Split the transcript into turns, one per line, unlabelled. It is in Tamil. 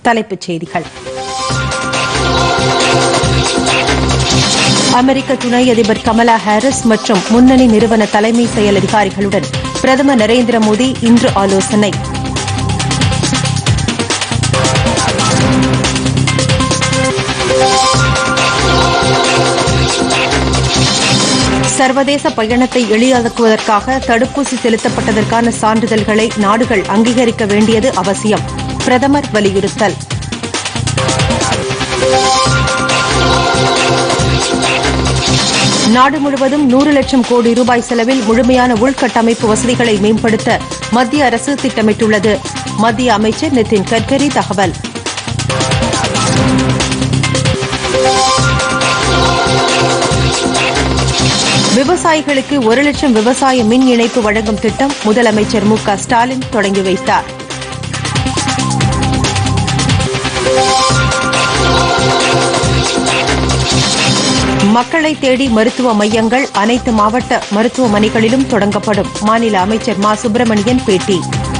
தலைப்புச் செய்திகள் அமெரிக்க துணை அதிபர் கமலா ஹாரிஸ் மற்றும் முன்னணி நிறுவன தலைமை செயல் அதிகாரிகளுடன் பிரதமர் நரேந்திர மோடி இன்று ஆலோசனை சர்வதேச பயணத்தை எளிதாக்குவதற்காக தடுப்பூசி செலுத்தப்பட்டதற்கான சான்றிதழ்களை நாடுகள் அங்கீகரிக்க வேண்டியது அவசியம் பிரதமர் வலியுறுத்தல் நாடு முழுவதும் நூறு லட்சம் கோடி ரூபாய் செலவில் முழுமையான உள்கட்டமைப்பு வசதிகளை மேம்படுத்த மத்திய அரசு திட்டமிட்டுள்ளது மத்திய அமைச்சர் நிதின் கட்கரி தகவல் விவசாயிகளுக்கு ஒரு லட்சம் விவசாய மின் இணைப்பு வழங்கும் திட்டம் முதலமைச்சர் மு க ஸ்டாலின் தொடங்கி வைத்தார் மக்களை தேடி மருத்துவ மையங்கள் அனைத்து மாவட்ட மருத்துவமனைகளிலும் தொடங்கப்படும் மாநில அமைச்சர் மா சுப்பிரமணியன் பேட்டி